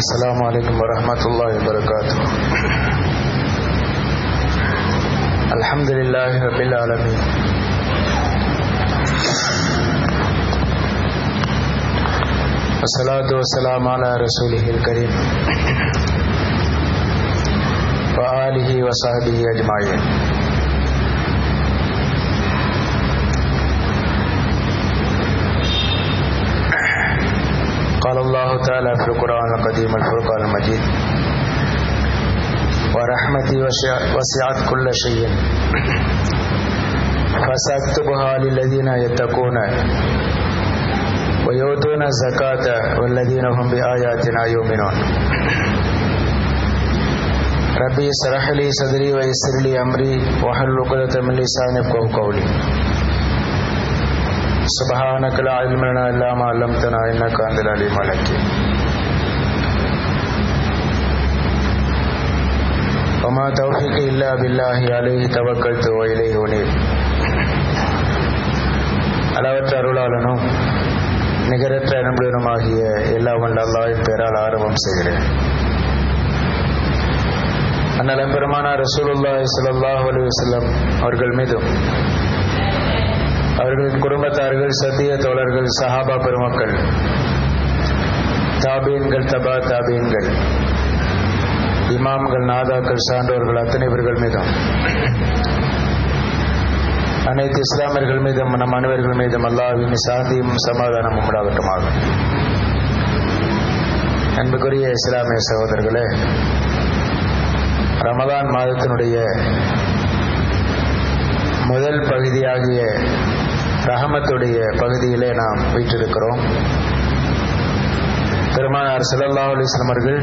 السلام عليكم ورحمة الله وبركاته الحمد لله رب العالمين والصلاة والسلام على رسوله الكريم وآله وصحبه أجمعين قال الله تعالى في القرآن القديم الفرقان المجيد ورحمتي وسعت كل شيء فسأكتبها للذين يتقون ويؤتون الزكاة والذين هم بآياتنا يؤمنون ربي اشرح لي صدري ويسر لي أمري واحلل عقدة من لساني يفقهوا قولي سبحانك لا علم لنا إلا ما علمتنا إنك أنت العليم الحكيم وما توفيقي إلا بالله عليه توكلت وإليه أنيب அளவற்ற அருளாளனும் நிகரற்ற அன்புடனுமாகிய எல்லா வல்ல அல்லாவின் பேரால் ஆரம்பம் செய்கிறேன் அண்ணலம் பெருமானா ரசூலுல்லாஹி ஸல்லல்லாஹு அலைஹி வஸல்லம் அவர்கள் மீதும் அவர்களின் குடும்பத்தார்கள் சத்திய தோழர்கள் சஹாபா பெருமக்கள் தாபீன்கள் தபா தாபீன்கள் இமாம்கள் நாதாக்கள் சான்றோர்கள் அத்தனை பேர்கள் மீதும் அனைத்து இஸ்லாமியர்கள் மீதும் நம் அனைவர்கள் மீதும் அல்லாவின் சாந்தியும் சமாதானமும் உண்டாகட்டுமாக அன்புக்குரிய இஸ்லாமிய சகோதரர்களே ரமதான் மாதத்தினுடைய முதல் பகுதியாகிய ரஹமத்துடைய பகுதியிலே நாம் வீற்றிருக்கிறோம் பெருமானார் சல்லல்லா அலிஸ்லாம் அவர்கள்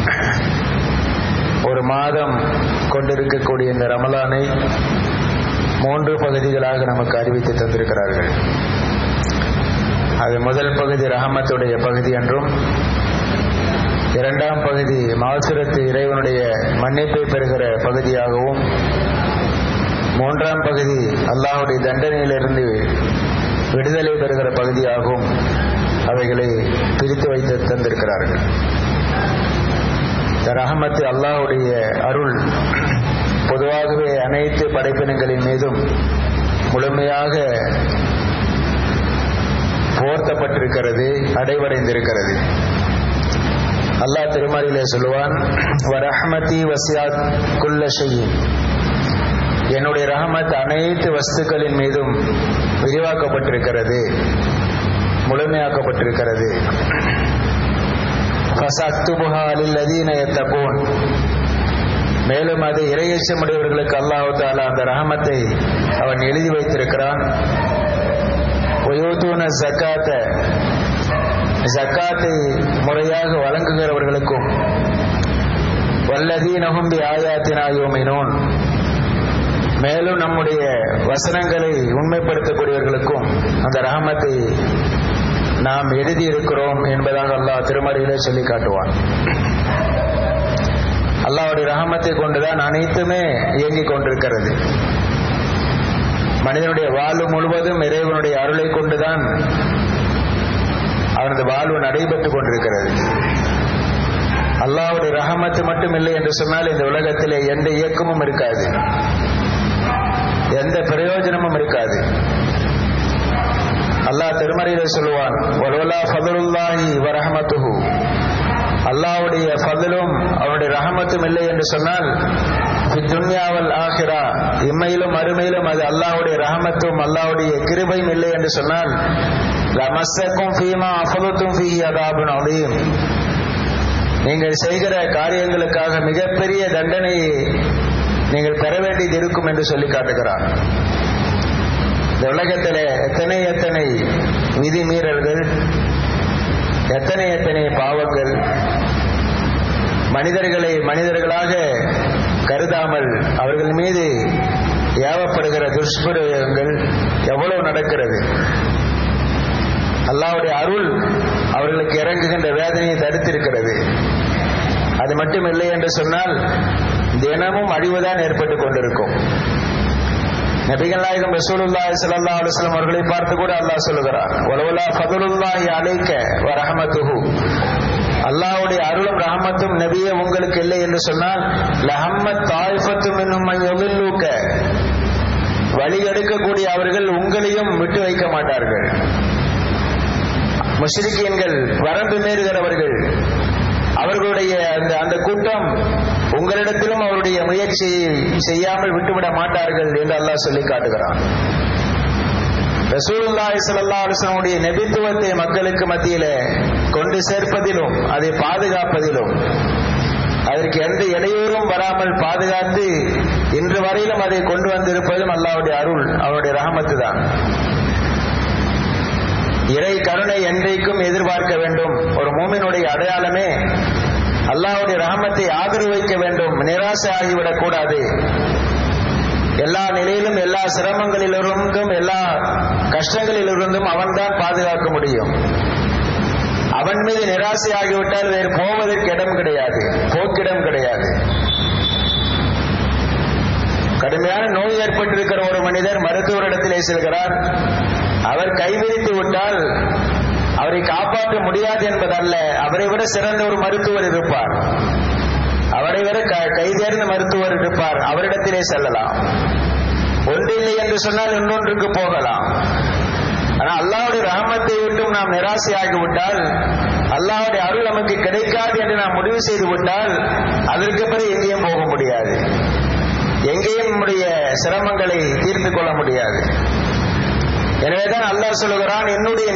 ஒரு மாதம் கொண்டிருக்கக்கூடிய இந்த ரமலானை மூன்று பகுதிகளாக நமக்கு அறிவித்து தந்திருக்கிறார்கள் அது முதல் பகுதி ரஹமத்துடைய பகுதி என்றும் இரண்டாம் பகுதி மாசுரத்து இறைவனுடைய மன்னிப்பை பெறுகிற பகுதியாகவும் மூன்றாம் பகுதி அல்லாஹுடைய தண்டனையிலிருந்து விடுதலை பெறுகிற பகுதியாகவும் அவைகளை பிரித்து வைத்து தந்திருக்கிறார்கள் ரஹமத்து அல்லாஹுடைய அருள் பொதுவாகவே அனைத்து படைப்பினங்களின் மீதும் முழுமையாக போர்த்தப்பட்டிருக்கிறது அடைவடைந்திருக்கிறது அல்லாஹ் திருமறையிலே சொல்லுவான் வரஹமதி வசியாத் குல்ல ஷையின் என்னுடைய ரஹமத் அனைத்து வஸ்துக்களின் மீதும் விரிவாக்கப்பட்டிருக்கிறது முழுமையாக்கப்பட்டிருக்கிறது மேலும் அது இரையச்சமுடையவர்களுக்கு அல்லாஹு தாலா அந்த ரஹமத்தை அவன் எழுதி வைத்திருக்கிறான் ஜக்காத்த ஜக்காத்தை முறையாக வழங்குகிறவர்களுக்கும் வல்லதீனகும் பி ஆயாத்தினாயோமினோன் மேலும் நம்முடைய வசனங்களை உண்மைப்படுத்தக்கூடியவர்களுக்கும் அந்த ரஹமத்தை நாம் எழுதியிருக்கிறோம் என்பதாக அல்லாஹ் திருமறையிலே சொல்லி காட்டுவான் அல்லாவுடைய ரஹமத்தை கொண்டுதான் அனைத்துமே இயங்கிக் கொண்டிருக்கிறது மனிதனுடைய வாழ்வு முழுவதும் இறைவனுடைய அருளை கொண்டுதான் அவனது வாழ்வு நடைபெற்றுக் கொண்டிருக்கிறது அல்லாவுடைய ரஹமத்து மட்டும் இல்லை என்று சொன்னால் இந்த உலகத்திலே எந்த இயக்கமும் இருக்காது எந்த பிரயோஜனமும் இருக்காது அல்லாஹ் திருமறையில சொல்லுவான் ஒலோலா ஃபதுல்லாஹி வரஹமத்துஹு அல்லாவுடைய ஃபதிலும் அவனுடைய ரஹமத்தும் இல்லை என்று சொன்னால் துன்யாவல் ஆஹிரா இம்மையிலும் அருமையிலும் அது அல்லாவுடைய ரஹமத்தும் அல்லாவுடைய கிருபையும் இல்லை என்று சொன்னால் லமஸ்ஸக்கும் ஃபீமா அஃபலுத்தும் ஃபீ அதாபுன் அலீம் நீங்கள் செய்கிற காரியங்களுக்காக மிகப்பெரிய தண்டனையை நீங்கள் பெற வேண்டியது இருக்கும் என்று சொல்லி காட்டுகிறார் இந்த உலகத்தில் எத்தனை எத்தனை விதி மீறல்கள் எத்தனை எத்தனை பாவங்கள் மனிதர்களை மனிதர்களாக கருதாமல் அவர்கள் மீது ஏவப்படுகிற துஷ்பிரயோகங்கள் எவ்வளவு நடக்கிறது அல்லாவுடைய அருள் அவர்களுக்கு இறங்குகின்ற வேதனையை தடுத்திருக்கிறது அது மட்டும் இல்லை என்று சொன்னால் தினமும் அழிவுதான் ஏற்பட்டுக் கொண்டிருக்கும் நபிகள் நாயகம் ரசூலுல்லாஹி ஸல்லல்லாஹு அலைஹி வஸல்லம் அவர்களை பார்த்து கூட அல்லாஹ் சொல்லுகிறார் வலவுலா ஃபதுலுல்லாஹி அலைக்க வ ரஹமத்துஹு அல்லாஹ்வுடைய அருளும் ரஹமத்தும் நபியே உங்களுக்கு இல்லை என்று சொன்னால் லஹம்மத் தாய்ஃபத்தும் என்னும் யொலில்லூக்க வழி எடுக்கக்கூடிய அவர்கள் உங்களையும் விட்டு வைக்க மாட்டார்கள் முஷ்ரிக்கீன்கள் வரம்பு மீறுகிறவர்கள் அவர்களுடைய அந்த அந்த கூட்டம் உங்களிடத்திலும் அவருடைய முயற்சியை செய்யாமல் விட்டுவிட மாட்டார்கள் என்று அல்லாஹ் சொல்லி காட்டுகிறான் ரசூலுல்லாஹி ஸல்லல்லாஹு அலைஹி வஸல்லம் நபித்துவத்தை மக்களுக்கு மத்தியில கொண்டு சேர்ப்பதிலும் அதை பாதுகாப்பதிலும் அதற்கு எந்த இடையூறும் வராமல் பாதுகாத்து இன்று வரையிலும் அதை கொண்டு வந்திருப்பதும் அல்லாஹ்வுடைய அருள் அவருடைய ரஹமத்து தான் இறை கருணை என்றைக்கும் எதிர்பார்க்க வேண்டும் ஒரு மூமினுடைய அடையாளமே அல்லாஹ்வுடைய ரஹமத்தை ஆதரவு வைக்க வேண்டும் நிராசை ஆகிவிடக் கூடாது எல்லா நிலையிலும் எல்லா சிரமங்களிலிருந்தும் எல்லா கஷ்டங்களிலிருந்தும் அவன்தான் பாதுகாக்க முடியும் அவன் மீது நிராசை ஆகிவிட்டால் வேறு போவதற்கு இடம் கிடையாது போக்கிடம் கிடையாது கடுமையான நோய் ஏற்பட்டிருக்கிற ஒரு மனிதர் மருத்துவரிடத்திலே செல்கிறார் அவர் கைவிரித்து விட்டால் அவரை காப்பாற்ற முடியாது என்பதல்ல அவரை விட சிறந்த ஒரு மருத்துவர் இருப்பார் அவரை விட கைதேர்ந்த மருத்துவர் இருப்பார் அவரிடத்திலே செல்லலாம் ஒன்றில்லை என்று சொன்னால் இன்னொன்றுக்கு போகலாம் ஆனால் அல்லாவுடைய ரஹமத்தை விட்டும் நாம் நிராசையாகிவிட்டால் அல்லாவுடைய அருள் நமக்கு கிடைக்காது என்று நாம் முடிவு செய்து விட்டால் அதற்கு பிறகு எங்கேயும் போக முடியாது எங்கேயும் நம்முடைய சிரமங்களை தீர்த்து கொள்ள முடியாது எனவேதான் அல்லாஹ் சொல்லுகிறான் என்னுடைய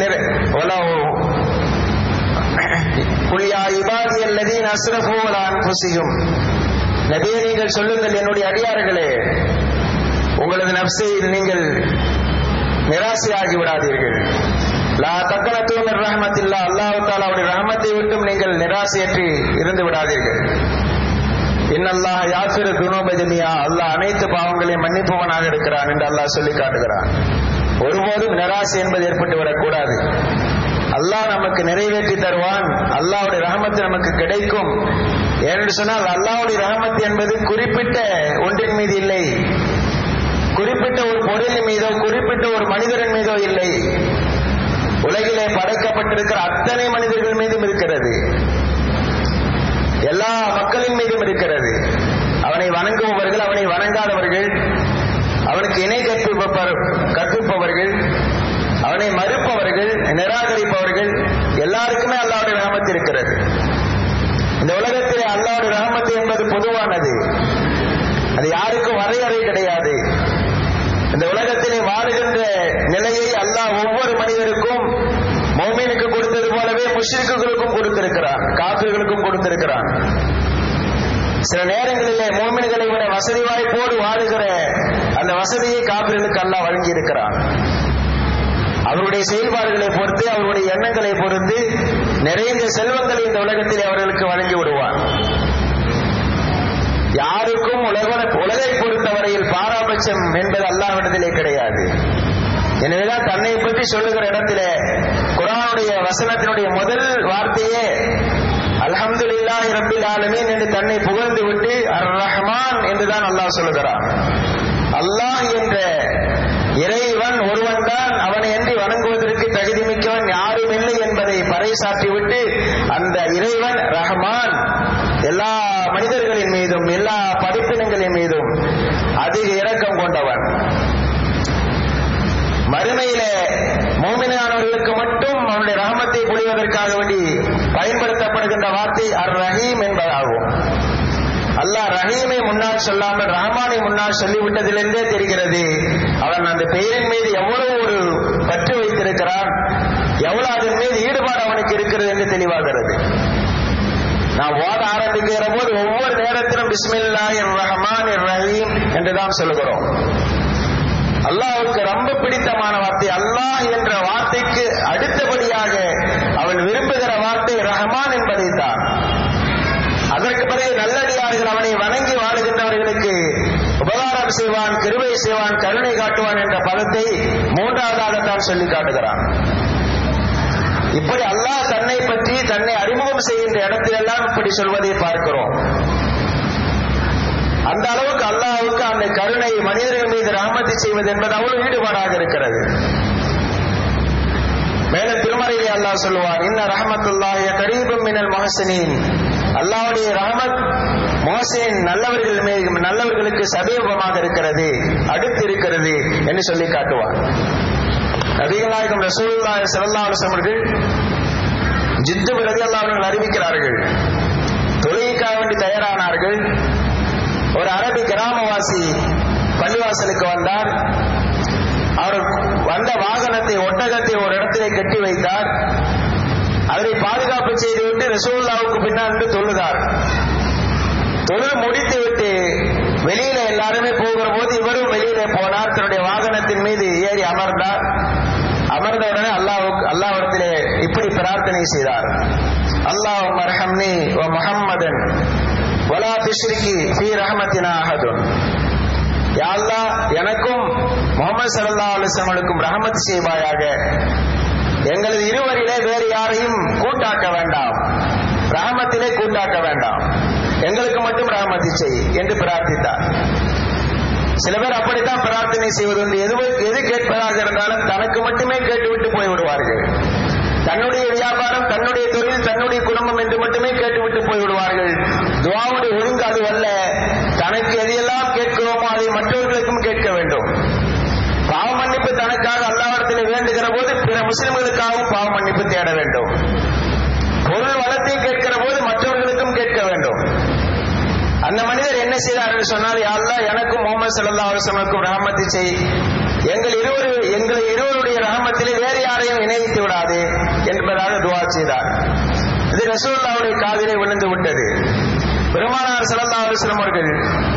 குல்யா இபாதி அல்லதீன் அஸ்ரஃபு அலா அன்ஃபுஸிஹிம் நபியே நீங்கள் சொல்லுங்கள் என்னுடைய அடியார்களே உங்களது நப்சை நீங்கள் நிராசையாகி விடாதீர்கள் லா தக்கனத்து மிர் ரஹமத்தில்லா அல்லாஹ் தாலா அவருடைய ரஹமத்தை விட்டும் நீங்கள் நிராசையற்றி இருந்து விடாதீர்கள் இன்னல்லாஹ் யாசிரு துனூப ஜமியா அல்லாஹ் அனைத்து பாவங்களையும் மன்னிப்பவனாக இருக்கிறான் என்று அல்லாஹ் சொல்லி காட்டுகிறான் ஒருபோதும் நிராசை என்பது ஏற்பட்டு விடக்கூடாது அல்லாஹ் நமக்கு நிறைவேற்றி தருவான் அல்லாவுடைய ரஹமத்து நமக்கு கிடைக்கும் ஏனென்று சொன்னால் அல்லாவுடைய ரஹமத்து என்பது குறிப்பிட்ட ஒன்றின் மீது இல்லை குறிப்பிட்ட ஒரு பொருளின் மீதோ குறிப்பிட்ட ஒரு மனிதரின் மீதோ இல்லை உலகிலே படைக்கப்பட்டிருக்கிற அத்தனை மனிதர்கள் மீதும் இருக்கிறது எல்லா மக்களின் மீதும் இருக்கிறது அவனை வணங்குபவர்கள் அவனை வணங்காதவர்கள் அவனுக்கு இணை கற்பிப்பவர் கற்பிப்பவர்கள் அவனை மறுப்பவர்கள் நிராகரிப்பவர்கள் எல்லாருக்குமே அல்லாவுடைய ரகமத்து இருக்கிறது இந்த உலகத்திலே அல்லாவுடைய ரகமத்து என்பது பொதுவானது அது யாருக்கும் வரையறை கிடையாது இந்த உலகத்திலே வாழுகின்ற நிலையை அல்லாஹ் ஒவ்வொரு மனிதருக்கும் மௌமீனுக்கு கொடுத்தது போலவே முஷ்ரிக்குகளுக்கும் கொடுத்திருக்கிறான் காப்பிர்களுக்கும் கொடுத்திருக்கிறான் சில நேரங்களிலே மோமின்களை விட வசதி வாய்ப்போடு வாழுகிற அந்த வசதியை காப்பிர்களுக்கு அல்லாஹ் வழங்கி இருக்கிறான் அவருடைய செயல்பாடுகளை பொறுத்து அவருடைய எண்ணங்களை பொறுத்து நிறைந்த செல்வங்களை இந்த உலகத்தில் அவர்களுக்கு வழங்கி விடுவான் யாருக்கும் உலக உலகை பொறுத்தவரையில் பாராபட்சம் என்பது அல்லாவிடத்திலே கிடையாது எனவேதான் தன்னை பற்றி சொல்லுகிற இடத்திலே குரானுடைய வசனத்தினுடைய முதல் வார்த்தையே அல்ஹம்துலில்லாஹி ரப்பில் ஆலமீன் என்று தன்னை புகழ்ந்து விட்டு அர் ரஹ்மான் என்றுதான் அல்லாஹ் சொல்லுகிறான் அல்லாஹ் என்ற இறைவன் ஒருவன் தான் அவனை அன்றி வணங்குவதற்கு தகுதி மிக்கவன் யாரும் இல்லை என்பதை பறைசாற்றிவிட்டு அந்த இறைவன் ரஹ்மான் எல்லா மனிதர்களின் மீதும் எல்லா படிப்பினங்களின் மீதும் அதிக இரக்கம் கொண்டவன் மறுமையில மோமினானவர்களுக்கு மட்டும் அவனுடைய ரஹமத்தை பொழிவதற்காக வேண்டி பயன்படுத்தப்படுகின்ற வார்த்தை அர் ரஹீம் என்பதாகும் அல்லாஹ் ரஹீமை முன்னால் சொல்லாமல் ரஹமானை முன்னால் சொல்லிவிட்டதிலிருந்தே தெரிகிறது அவன் அந்த பெயரின் மீது எவ்வளவு ஒரு பற்று வைத்திருக்கிறான் எவ்வளவு அதன் மீது ஈடுபாடு அவனுக்கு இருக்கிறது என்று தெளிவாகிறது நாம் ஓத ஆரம்பிக்கிற போது ஒவ்வொரு நேரத்திலும் பிஸ்மில்லா ரஹமான் ரஹீம் என்றுதான் சொல்லுகிறோம் அல்லாஹ்வுக்கு ரொம்ப பிடித்தமான வார்த்தை அல்லாஹ் என்ற வார்த்தைக்கு அடுத்தபடியாக அவன் விரும்புகிற வார்த்தை ரஹமான் என்பதைத்தான் அதற்கு பிறகு நல்லடியார்கள் அவனை வணங்கி வாழுகின்றவர்களுக்கு உபகாரம் செய்வான் கிருவை செய்வான் கருணை காட்டுவான் என்ற பதத்தை மூன்றாவதாகத்தான் சொல்லி காட்டுகிறான் இப்படி அல்லாஹ் தன்னை பற்றி தன்னை அறிமுகம் செய்கின்ற இடத்திலெல்லாம் இப்படி சொல்வதை பார்க்கிறோம் அந்த அளவுக்கு அல்லாஹ்வுக்கு அந்த கருணை மனிதர்கள் மீது ரஹமத்தை செய்வது என்பது அவ்வளவு ஈடுபாடாக இருக்கிறது மேலும் திருமறையிலே அல்லாஹ் சொல்லுவார் இன்ன ரஹமத்துல்லாஹி கரீபும் மினல் முஹசினின் அல்லாஹ்வுடைய ரஹமத் முஹசின் நல்லவர்கள் மீது நல்லவர்களுக்கு சமீபமாக இருக்கிறது அடுத்து இருக்கிறது என்று சொல்லி காட்டுவார் நபிகள் நாயகம் ரசூலுல்லாஹி ஸல்லல்லாஹு அலைஹி வஸல்லம் அவர்கள் ஜித்து ரலியல்லாஹு அவர்கள் அறிவிக்கிறார்கள் தொழுகைக்காக வேண்டி தயாரானார்கள் ஒரு அரபி கிராமவாசி பள்ளிவாசலுக்கு வந்தார் அவர் வந்த வாகனத்தை ஒட்டகத்தை ஒரு இடத்திலே கட்டி வைத்தார் அதனை பாதுகாப்பு செய்துவிட்டு ரசூல்லாவுக்கு பின்னாண்டு தொழுதார் தொழுது முடித்து விட்டு வெளியில எல்லாருமே போகிற போது இவரும் வெளியில போனார் தன்னுடைய வாகனத்தின் மீது ஏறி அமர்ந்தார் அமர்ந்த உடனே அல்லாவுக்கு அல்லாவிடத்திலே இப்படி பிரார்த்தனை செய்தார் அல்லாஹ் மர்ஹம்னி வ முஹம்மதன் வலா துஷ்ரிகி ஃபீ ரஹமத்தினா அஹதுன் யா அல்லாஹ் எனக்கும் முகமது ஸல்லல்லாஹு அலைஹி வஸல்லம் ரஹமத் செய்வாயாக எங்களது இருவரிலே வேறு யாரையும் கூட்டாக்க வேண்டாம் ரஹமத்திலே கூட்டாக்க வேண்டாம் எங்களுக்கு மட்டும் ரஹமத்தி செய் என்று பிரார்த்தித்தார் சில பேர் அப்படித்தான் பிரார்த்தனை செய்வது உண்டு எது எது கேட்பதாக இருந்தாலும் தனக்கு மட்டுமே கேட்டுவிட்டு போய் விடுவார்கள் தன்னுடைய வியாபாரம் தன்னுடைய தொழில் தன்னுடைய குடும்பம் என்று மட்டுமே கேட்டுவிட்டு போய் விடுவார்கள் துவாவுடைய ஒழுங்கு அது அல்ல தனக்கு எதையெல்லாம் கேட்கிறோமோ அதை மற்றவர்களுக்கும் கேட்க வேண்டும் பாவ மன்னிப்பு தனக்காக அல்லாவிடத்தில் வேண்டுகிற போது பிற முஸ்லிம்களுக்காகவும் பாவ மன்னிப்பு தேட வேண்டும் பொருள் வளத்தை கேட்கிற போது மற்றவர்களுக்கும் கேட்க வேண்டும் அந்த மனிதர் என்ன செய்தார் என்று சொன்னால் யாரெல்லாம் எனக்கும் முகமது சல்லா அலுவலமுக்கும் ரஹமத்தை செய் எங்கள் இருவர் எங்களை இருவருடைய ரஹமத்திலே வேறு யாரையும் இணைத்து விடாது என்பதாக துவா செய்தார் இது ரசூல்லாவுடைய காதிலே விழுந்து விட்டது பெருமானார் சல்லா அலுவலம் அவர்கள்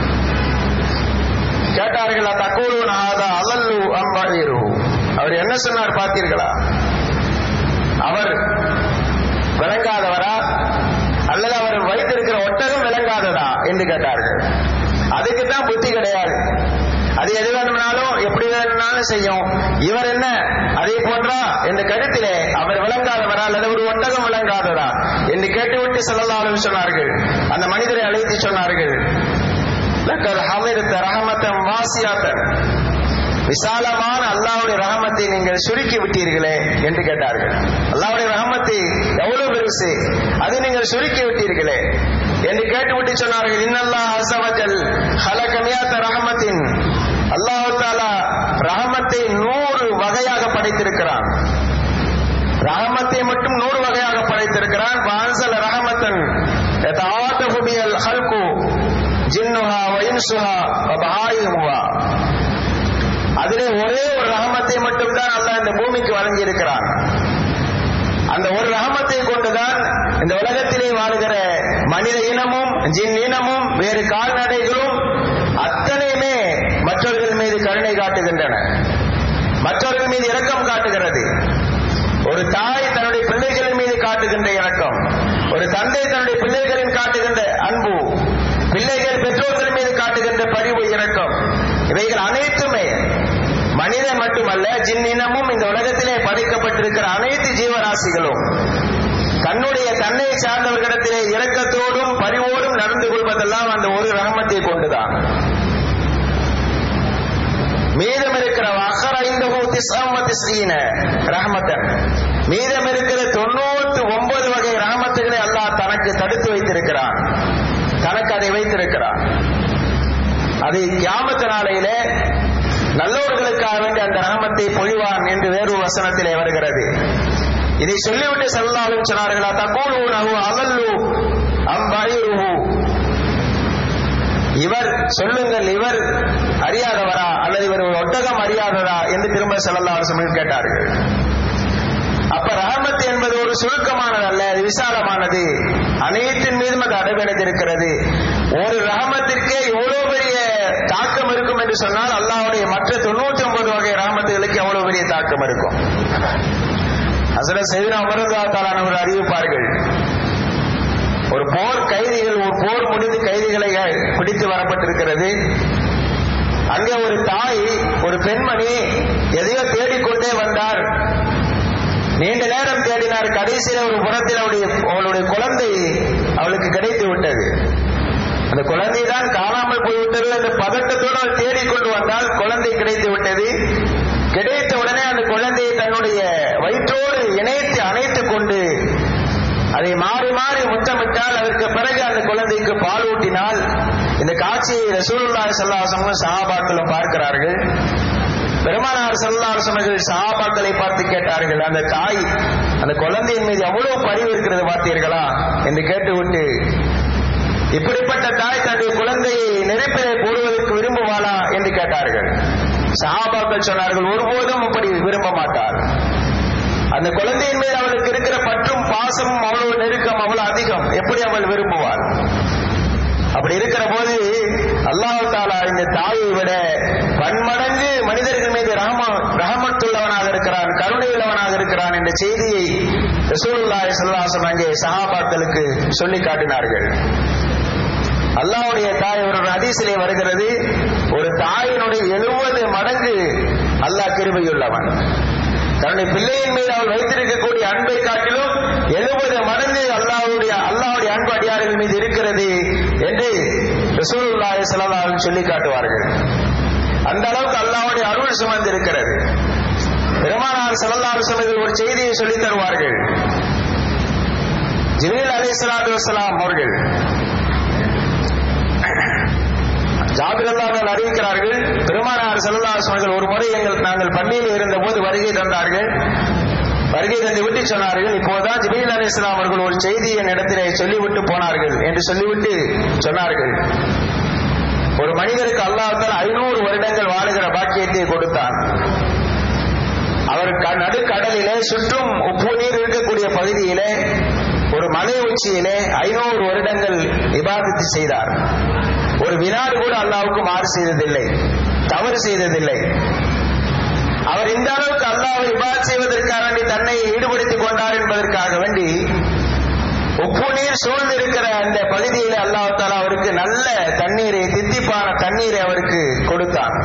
கேட்டார்கள் தக்கூலு நாதா அல்லல்லு அம்பாயிரு அவர் என்ன சொன்னார் பார்த்தீர்களா அவர் விளங்காதவரா அல்லது அவர் வைத்திருக்கிற ஒட்டகம் விளங்காததா என்று கேட்டார்கள் அதுக்கு தான் புத்தி கிடையாது அது எது வேணும்னாலும் எப்படி வேணும்னாலும் செய்யும் இவர் என்ன அதே போன்றா என்ற கருத்திலே அவர் விளங்காதவரா அல்லது ஒரு ஒட்டகம் விளங்காததா என்று கேட்டுவிட்டு செல்லலாம் சொன்னார்கள் அந்த மனிதரை அழைத்து சொன்னார்கள் லக்கர் ஹமிர்த்த ரஹமத்தம் வாசியாத்தன் விசாலமான அல்லாவுடைய ரஹமத்தை நீங்கள் சுருக்கி விட்டீர்களே என்று கேட்டார்கள் அல்லாவுடைய ரஹமத்தை எவ்வளவு பெருசு அதை நீங்கள் சுருக்கி விட்டீர்களே என்று கேட்டுவிட்டு சொன்னார்கள் இன்னல்லா அசவஜல் ஹலகமியாத்த ரஹமத்தின் அல்லாஹு தாலா ரஹமத்தை நூறு வகையாக படைத்திருக்கிறான் ரஹமத்தை மட்டும் நூறு வகையாக படைத்திருக்கிறான் வான்சல் ரஹமத்தன் தாத்தபுபியல் ஹல்கு ஜின்னுஹா வயின்சுஹா பஹாயிமுஹா அதிலே ஒரே ஒரு ரஹமத்தை மட்டும்தான் அல்லாஹ் இந்த பூமிக்கு வழங்கி இருக்கிறான் அந்த ஒரு ரஹமத்தை கொண்டுதான் இந்த உலகத்திலே வாழுகிற மனித இனமும் ஜின் இனமும் வேறு கால்நடைகளும் அத்தனையுமே மற்றவர்கள் மீது கருணை காட்டுகின்றன மற்றவர்கள் மீது இரக்கம் காட்டுகிறது ஒரு தாய் தன்னுடைய பிள்ளைகளின் மீது காட்டுகின்ற இரக்கம் ஒரு தந்தை தன்னுடைய பிள்ளைகளின் காட்டுகின்ற அன்பு பிள்ளைகள் பெற்றோர்கள் மீது காட்டுகின்ற பரிவு இரக்கம் இவைகள் அனைத்துமே மனிதன் மட்டுமல்ல ஜின்னினமும் இந்த உலகத்திலே படைக்கப்பட்டிருக்கிற அனைத்து ஜீவராசிகளும் தன்னுடைய தன்னை சார்ந்தவர்களிடத்திலே இரக்கத்தோடும் பரிவோடும் நடந்து கொள்வதெல்லாம் அந்த ஒரு ரகமத்தை கொண்டுதான் மீதம் இருக்கிற அகர இந்த ரஹமத்தன் மீதம் இருக்கிற தொண்ணூத்தி ஒன்பது வகை ரஹமத்துகளை அல்லாஹ் தனக்கு தடுத்து வைத்திருக்கிறான் தனக்கு அதை வைத்திருக்கிறான் அதை கியாமத்து நாளையிலே நல்லவர்களுக்காக வேண்டி அந்த ரஹமத்தை பொழிவான் என்று வேறு வசனத்திலே வருகிறது இதை சொல்லிவிட்டு செல்லாலும் சொன்னார்களா தக்கூலு நகு அகல்லு அம்பயிருஹு இவர் சொல்லுங்கள் இவர் அறியாதவரா அல்லது இவர் ஒரு ஒட்டகம் அறியாததா என்று திரும்ப செல்லல்லா அரசு கேட்டார்கள் அப்ப ரஹமத் என்பது ஒரு சுருக்கமானது அல்ல அது விசாலமானது அனைத்தின் மீதும் அது அடைவடைந்திருக்கிறது ஒரு ரஹமத்திற்கே எவ்வளவு பெரிய தாக்கம் இருக்கும் என்று சொன்னால் அல்லாவுடைய மற்ற தொண்ணூத்தி ஒன்பது வகை ரஹமத்துகளுக்கு எவ்வளவு பெரிய தாக்கம் இருக்கும் அசல செய்தின அமர்ந்தாத்தாலான ஒரு அறிவிப்பார்கள் ஒரு போர் கைதிகள் ஒரு போர் முடிந்து கைதிகளை பிடித்து வரப்பட்டிருக்கிறது அங்கே ஒரு தாய் ஒரு பெண்மணி எதையோ தேடிக்கொண்டே வந்தார் நீண்ட நேரம் தேடினார் கடைசியில் ஒரு புறத்தில் அவளுடைய அவளுடைய குழந்தை அவளுக்கு கிடைத்து விட்டது அந்த குழந்தை தான் காணாமல் போய்விட்டது அந்த பதட்டத்தோடு அவள் தேடிக்கொண்டு வந்தால் குழந்தை கிடைத்து விட்டது கிடைத்த உடனே அந்த குழந்தையை தன்னுடைய வயிற்றோடு இணைத்து அணைத்துக் கொண்டு அதை மாறி மாறி முத்தமிட்டால் அதற்கு பிறகு அந்த குழந்தைக்கு பால் ஊட்டினால் இந்த காட்சியை ரசூலுல்லாஹி ஸல்லல்லாஹு சஹாபாக்களும் பார்க்கிறார்கள் பெருமானார் ஸல்லல்லாஹு அவர்கள் சஹாபாக்களை பார்த்து கேட்டார்கள் அந்த தாய் அந்த குழந்தையின் மீது எவ்வளவு பரிவு இருக்கிறது பார்த்தீர்களா என்று கேட்டுவிட்டு இப்படிப்பட்ட தாய் தன்னுடைய குழந்தையை நெருப்பிலே போடுவதற்கு விரும்புவாளா என்று கேட்டார்கள் சஹாபாக்கள் சொன்னார்கள் ஒருபோதும் அப்படி விரும்ப மாட்டார் அந்த குழந்தையின் மேல் அவளுக்கு இருக்கிற பற்றும் பாசமும் அவ்வளவு நெருக்கம் அவ்வளவு அதிகம் எப்படி அவள் விரும்புவாள் அப்படி இருக்கிற போது அல்லாஹு தாலா இந்த தாயை விட பன்மடங்கு மனிதர்கள் மீது ரஹம ரஹமத்துள்ளவனாக இருக்கிறான் கருணை உள்ளவனாக இருக்கிறான் என்ற செய்தியை ரசூலுல்லாஹி ஸல்லல்லாஹு அங்கே சஹாபாக்களுக்கு சொல்லி காட்டினார்கள் அல்லாஹ்வுடைய தாய் ஒரு ஹதீஸிலே வருகிறது ஒரு தாயினுடைய எழுபது மடங்கு அல்லாஹ் கிருபையுள்ளவன் தன்னுடைய பிள்ளையின் மீது அவள் வைத்திருக்கக்கூடிய அன்பை காட்டிலும் எழுபது மடங்கு அல்லாஹ்வுடைய அல்லாஹ்வுடைய அன்பு அடியார்கள் மீது இருக்கிறது என்று ரசூலுல்லாஹி ஸல்லல்லாஹு அலைஹி சொல்லி காட்டுவார்கள் அந்த அளவுக்கு அல்லாஹ்வுடைய அருள் சுமந்து இருக்கிறது பெருமானார் ஸல்லல்லாஹு அலைஹி வஸல்லம் ஒரு செய்தியை சொல்லி தருவார்கள் ஜிப்ரீல் அலைஹிஸ்ஸலாத்து வஸலாம் அவர்கள் ஜாபிர் அல்லாஹ் அறிவிக்கிறார்கள் பெருமானார் ஸல்லல்லாஹு அலைஹி வஸல்லம் ஒரு முறை எங்கள் நாங்கள் பள்ளியில் இருந்தபோது வருகை தந்தார்கள் வருகை தந்து விட்டு சொன்னார்கள் இப்போதான் ஜிபீல் அலி இஸ்லாம் அவர்கள் ஒரு செய்தியை இடத்திலே சொல்லிவிட்டு போனார்கள் என்று சொல்லிவிட்டு சொன்னார்கள் ஒரு மனிதருக்கு அல்லாஹால் ஐநூறு வருடங்கள் வாழுகிற பாக்கியத்தை கொடுத்தான் அவர் நடுக்கடலிலே சுற்றும் உப்பு நீர் இருக்கக்கூடிய பகுதியிலே ஒரு மலை உச்சியிலே ஐநூறு வருடங்கள் விவாதித்து செய்தார் ஒரு வினாடி கூட அல்லாவுக்கு மாறு செய்ததில்லை தவறு செய்ததில்லை அவர் இந்த அளவுக்கு அல்லாவை இபாத் செய்வதற்காக வேண்டி தன்னை ஈடுபடுத்திக் கொண்டார் என்பதற்காக வேண்டி உப்பு நீர் சூழ்ந்திருக்கிற அந்த பகுதியில் அல்லாஹால அவருக்கு நல்ல தண்ணீரை தித்திப்பான தண்ணீரை அவருக்கு கொடுத்தான்